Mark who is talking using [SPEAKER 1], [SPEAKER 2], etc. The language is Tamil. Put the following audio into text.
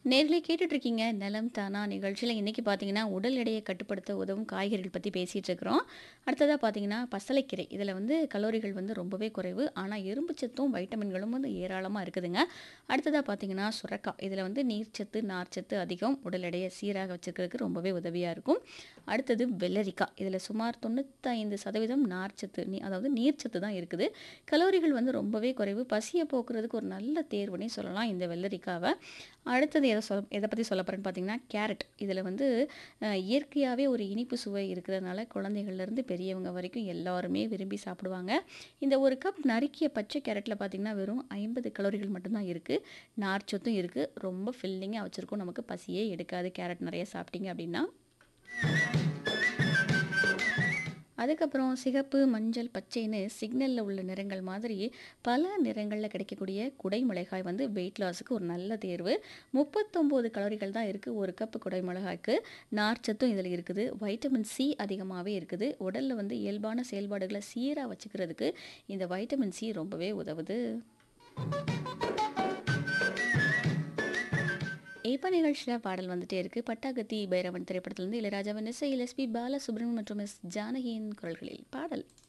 [SPEAKER 1] நேர்களே கேட்டுட்டு இருக்கீங்க நலம் தானா நிகழ்ச்சியில் இன்றைக்கி பார்த்தீங்கன்னா உடல் எடையை கட்டுப்படுத்த உதவும் காய்கறிகள் பற்றி பேசிகிட்டு இருக்கிறோம் அடுத்ததாக பார்த்தீங்கன்னா பசலைக்கீரை இதில் வந்து கலோரிகள் வந்து ரொம்பவே குறைவு ஆனால் இரும்புச்சத்தும் வைட்டமின்களும் வந்து ஏராளமாக இருக்குதுங்க அடுத்ததாக பார்த்தீங்கன்னா சுரக்காய் இதில் வந்து நீர்ச்சத்து நார்ச்சத்து அதிகம் உடல் எடையை சீராக வச்சுக்கிறதுக்கு ரொம்பவே உதவியாக இருக்கும் அடுத்தது வெள்ளரிக்காய் இதில் சுமார் தொண்ணூத்தைந்து சதவீதம் நார்ச்சத்து நீ அதாவது நீர்ச்சத்து தான் இருக்குது கலோரிகள் வந்து ரொம்பவே குறைவு பசியை போக்குறதுக்கு ஒரு நல்ல தேர்வுனே சொல்லலாம் இந்த வெள்ளரிக்காவை அடுத்தது எதை சொல் எதை பற்றி சொல்ல போகிறேன்னு பார்த்தீங்கன்னா கேரட் இதில் வந்து அஹ், இயற்கையாகவே ஒரு இனிப்பு சுவை இருக்கிறதுனால குழந்தைகள்லேருந்து பெரியவங்க வரைக்கும் எல்லாருமே விரும்பி சாப்பிடுவாங்க இந்த ஒரு கப் நறுக்கிய பச்சை கேரட்டில் பார்த்தீங்கன்னா வெறும் ஐம்பது கலோரிகள் மட்டும்தான் இருக்குது நார்ச்சத்தும் இருக்குது ரொம்ப ஃபில்லிங்காக வச்சுருக்கோம் நமக்கு பசியே எடுக்காது கேரட் நிறைய சாப்பிட்டீங்க அப்படின்னா அதுக்கப்புறம் சிகப்பு மஞ்சள் பச்சைன்னு சிக்னலில் உள்ள நிறங்கள் மாதிரி பல நிறங்களில் கிடைக்கக்கூடிய குடை மிளகாய் வந்து வெயிட் லாஸுக்கு ஒரு நல்ல தேர்வு முப்பத்தொம்போது கலோரிகள் தான் இருக்குது ஒரு கப்பு குடை மிளகாய்க்கு நார்ச்சத்தும் இதில் இருக்குது வைட்டமின் சி அதிகமாகவே இருக்குது உடலில் வந்து இயல்பான செயல்பாடுகளை சீராக வச்சுக்கிறதுக்கு இந்த வைட்டமின் சி ரொம்பவே உதவுது இப்போ நிகழ்ச்சியில் பாடல் வந்துட்டே இருக்கு பட்டாகத்தி பைரவன் திரைப்படத்திலிருந்து இளையராஜாவின் இசையில் எஸ்பி பாலசுப்ரமணியம் மற்றும் எஸ் ஜானகியின் குரல்களில் பாடல்